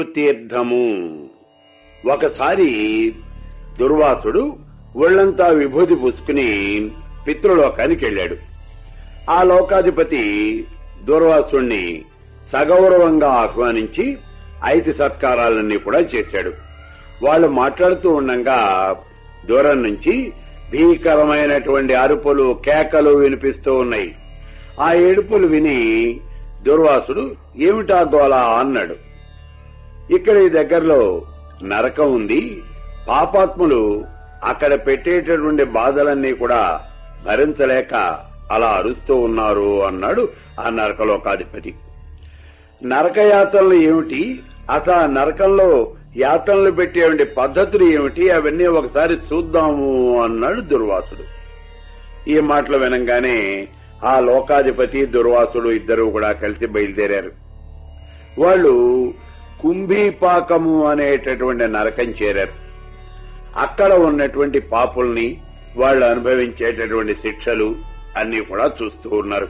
తీర్థము ఒకసారి దుర్వాసుడు ఒళ్ళంతా విభూతి పూసుకుని పితృలోకానికి వెళ్ళాడు ఆ లోకాధిపతి దుర్వాసుణ్ణి సగౌరవంగా ఆహ్వానించి ఐతి సత్కారాలన్నీ కూడా చేశాడు వాళ్ళు మాట్లాడుతూ ఉండగా దూరం నుంచి భీకరమైనటువంటి అరుపులు కేకలు వినిపిస్తూ ఉన్నాయి ఆ ఏడుపులు విని దుర్వాసుడు ఏమిటా గోళ అన్నాడు ఇక్కడ ఈ దగ్గరలో నరకం ఉంది పాపాత్ములు అక్కడ పెట్టేటటువంటి బాధలన్నీ కూడా భరించలేక అలా అరుస్తూ ఉన్నారు అన్నాడు ఆ నరకలోకాధిపతి నరకయాతనలు ఏమిటి అసలు ఆ నరకంలో యాతనలు పెట్టేటువంటి పద్ధతులు ఏమిటి అవన్నీ ఒకసారి చూద్దాము అన్నాడు దుర్వాసుడు ఈ మాటలు వినంగానే ఆ లోకాధిపతి దుర్వాసుడు ఇద్దరు కూడా కలిసి బయలుదేరారు వాళ్ళు కుంభీపాకము అనేటటువంటి నరకం చేరారు అక్కడ ఉన్నటువంటి పాపుల్ని వాళ్ళు అనుభవించేటటువంటి శిక్షలు అన్ని కూడా చూస్తూ ఉన్నారు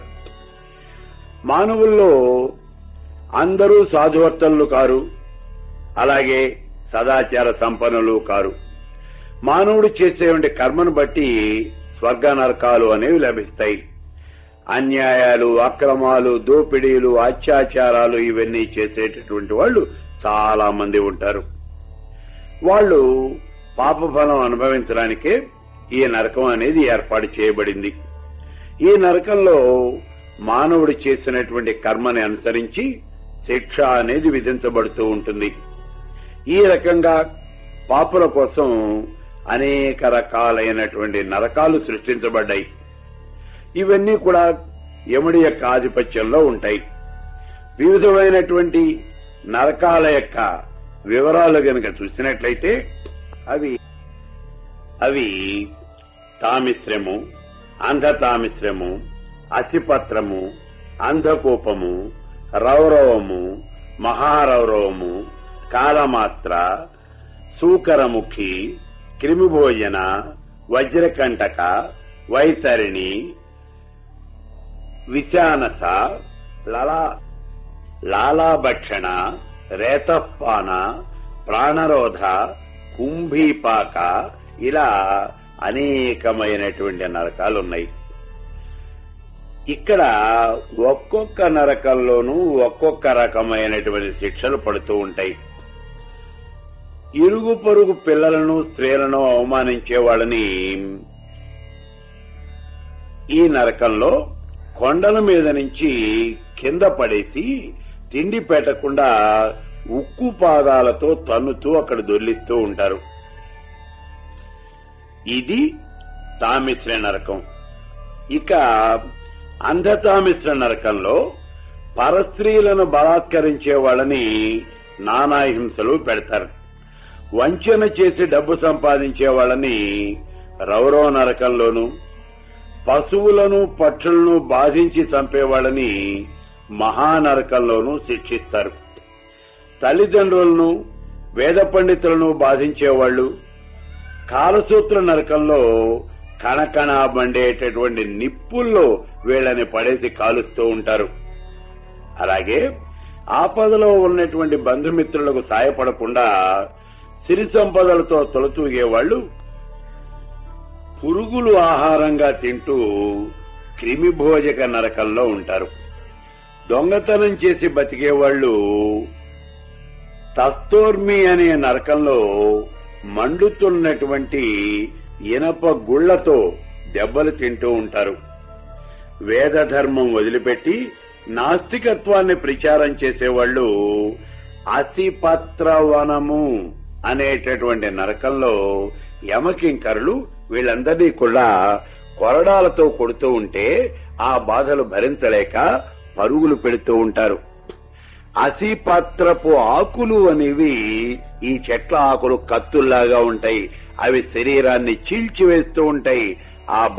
మానవుల్లో అందరూ సాధువర్తనులు కారు అలాగే సదాచార సంపన్నులు కారు మానవుడు చేసేటువంటి కర్మను బట్టి స్వర్గ నరకాలు అనేవి లభిస్తాయి అన్యాయాలు అక్రమాలు దోపిడీలు అత్యాచారాలు ఇవన్నీ చేసేటటువంటి వాళ్ళు చాలా మంది ఉంటారు వాళ్ళు పాపఫలం అనుభవించడానికే ఈ నరకం అనేది ఏర్పాటు చేయబడింది ఈ నరకంలో మానవుడు చేసినటువంటి కర్మని అనుసరించి శిక్ష అనేది విధించబడుతూ ఉంటుంది ఈ రకంగా పాపుల కోసం అనేక రకాలైనటువంటి నరకాలు సృష్టించబడ్డాయి ఇవన్నీ కూడా యముడి యొక్క ఆధిపత్యంలో ఉంటాయి వివిధమైనటువంటి నరకాల యొక్క వివరాలు గనక చూసినట్లయితే అవి అవి తామిశ్రము అంధతామిశ్రము అసిపత్రము అంధకూపము రౌరవము మహారౌరవము కాలమాత్ర సూకరముఖి క్రిమిభోజన వజ్రకంటక వైతరిణి విశానస లలా లాలాభక్షణ రేతపాన ప్రాణరోధ కుంభీపాక ఇలా అనేకమైనటువంటి నరకాలు ఉన్నాయి ఇక్కడ ఒక్కొక్క నరకంలోనూ ఒక్కొక్క రకమైనటువంటి శిక్షలు పడుతూ ఉంటాయి ఇరుగు పొరుగు పిల్లలను స్త్రీలను అవమానించే వాళ్ళని ఈ నరకంలో కొండల మీద నుంచి కింద పడేసి తిండి పెట్టకుండా ఉక్కు పాదాలతో తన్నుతూ అక్కడ దొర్లిస్తూ ఉంటారు ఇది తామిశ్ర నరకం ఇక అంధతామిశ్ర నరకంలో పరస్త్రీలను బలాత్కరించే వాళ్ళని నానా హింసలు పెడతారు వంచన చేసి డబ్బు సంపాదించే వాళ్ళని రౌరవ నరకంలోను పశువులను పక్షులను బాధించి చంపేవాళ్ళని మహానరకంలోనూ శిక్షిస్తారు తల్లిదండ్రులను వేద పండితులను బాధించేవాళ్లు కాలసూత్ర నరకంలో కణకణ మండేటటువంటి నిప్పుల్లో వీళ్ళని పడేసి కాలుస్తూ ఉంటారు అలాగే ఆపదలో ఉన్నటువంటి బంధుమిత్రులకు సాయపడకుండా సిరి సంపదలతో తొలతూగేవాళ్లు పురుగులు ఆహారంగా తింటూ క్రిమిభోజక నరకంలో ఉంటారు దొంగతనం చేసి బతికేవాళ్లు తస్తోర్మి అనే నరకంలో మండుతున్నటువంటి ఇనప గుళ్లతో దెబ్బలు తింటూ ఉంటారు వేద ధర్మం వదిలిపెట్టి నాస్తికత్వాన్ని ప్రచారం చేసేవాళ్లు అతిపత్రవనము అనేటటువంటి నరకంలో యమకింకరులు వీళ్ళందరినీ కూడా కొరడాలతో కొడుతూ ఉంటే ఆ బాధలు భరించలేక పరుగులు పెడుతూ ఉంటారు అసిపత్రపు ఆకులు అనేవి ఈ చెట్ల ఆకులు కత్తుల్లాగా ఉంటాయి అవి శరీరాన్ని చీల్చివేస్తూ ఉంటాయి ఆ